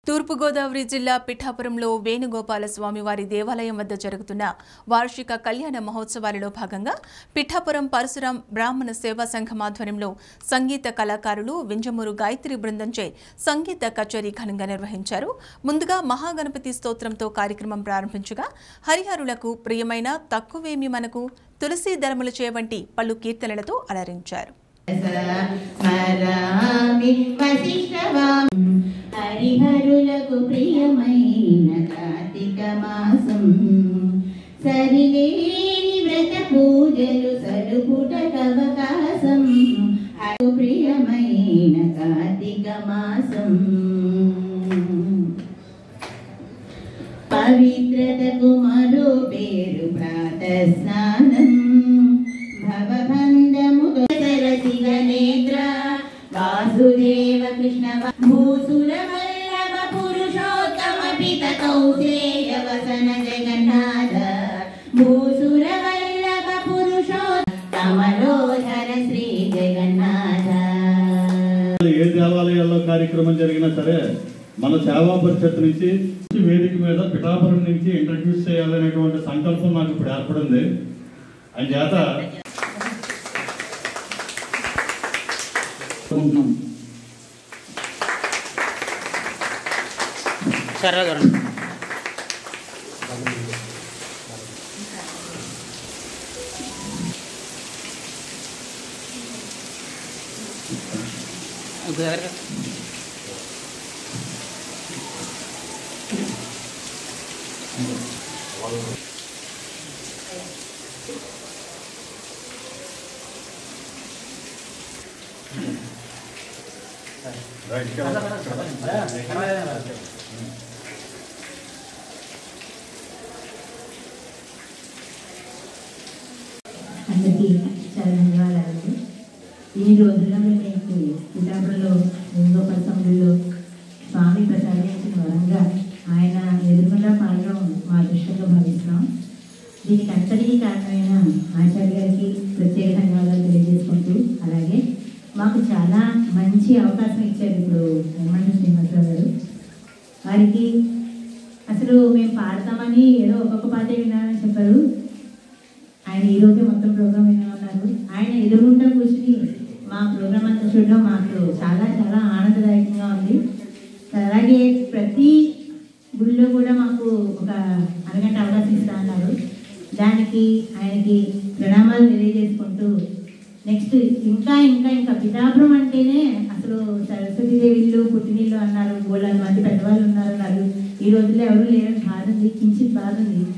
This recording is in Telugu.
తూర్పుగోదావరి జిల్లా పిఠాపురంలో వేణుగోపాల స్వామి వారి దేవాలయం వద్ద జరుగుతున్న వార్షిక కళ్యాణ మహోత్సవాలలో భాగంగా పిఠాపురం పరశురాం బ్రాహ్మణ సేవా సంఘం ఆధ్వర్యంలో సంగీత కళాకారులు వింజమూరు గాయత్రి బృందంచే సంగీత కచేరీ ఘనంగా నిర్వహించారు ముందుగా మహాగణపతి స్తోత్రంతో కార్యక్రమం ప్రారంభించగా హరిహరులకు ప్రియమైన తక్కువేమి మనకు తులసీ దళములు వంటి పలు కీర్తనలతో అలరించారు స్మరామి వశిష్ఠవాం హరిహరులకు ప్రియమైన కార్తీక మాసం సరిలేని వ్రత పూజలు సరుపుట అవకాశం అటు ప్రియమైన కార్తీక మాసం పవిత్రతకు మరో పేరు ప్రాత స్నానం భవబంధము సరసిగ నేత్ర వాసుదేవ కృష్ణ భూసుర వల్లభ పురుషోత్తమ పిత కౌసేయ వసన జగన్నాథ భూసుర వల్లభ పురుషోత్తమలోధర శ్రీ జగన్నాథ ఏ దేవాలయాల్లో కార్యక్రమం జరిగినా సరే మన సేవా పరిషత్ నుంచి వేదిక మీద పిఠాపురం నుంచి ఇంట్రడ్యూస్ చేయాలనేటువంటి సంకల్పం నాకు ఇప్పుడు ఏర్పడింది అని చేత అనుకుంటున్నాం సరే చూడండి కుదరదు. అందరికీ చాలా ధన్యవాదాలు ఈ రోజుల్లో మీకు పిఠాపురంలో వేణుగోపాల స్వామిలో స్వామి ప్రసాదించిన వరంగా ఆయన ఎదురుగుండా పాడడం మా అదృష్టంగా భావిస్తున్నాం దీనికి అంతటికీ కారణమైన ఆచార్య గారికి ప్రత్యేక ధన్యవాదాలు తెలియజేసుకుంటూ అలాగే మాకు చాలా మంచి అవకాశం ఇచ్చారు ఇప్పుడు వెంకట శ్రీనివాసరావు గారు వారికి అసలు మేము పాడతామని ఏదో ఒక్కొక్క పాటే వినాలని చెప్పారు ఆయన ఈ రోజే మొత్తం ప్రోగ్రామ్ వినమన్నారు ఆయన ఎదురుగుండా కూర్చుని మా ప్రోగ్రామ్ అంతా చూడడం మాకు చాలా చాలా ఆనందదాయకంగా ఉంది అలాగే ప్రతి గుడిలో కూడా మాకు ఒక అరగంట అవకాశం ఇస్తా అన్నారు దానికి ఆయనకి ప్రణామాలు తెలియజేసుకుంటూ నెక్స్ట్ ఇంకా ఇంకా ఇంకా పిఠాపురం అంటేనే అసలు సరస్వతీదేవి ఇల్లు పుట్టినిల్లు అన్నారు బోళ్ళ మంది పెద్దవాళ్ళు ఉన్నారు అన్నారు ఈ రోజుల్లో ఎవరు లేరని బాధ ఉంది కించిత్ బాధ ఉంది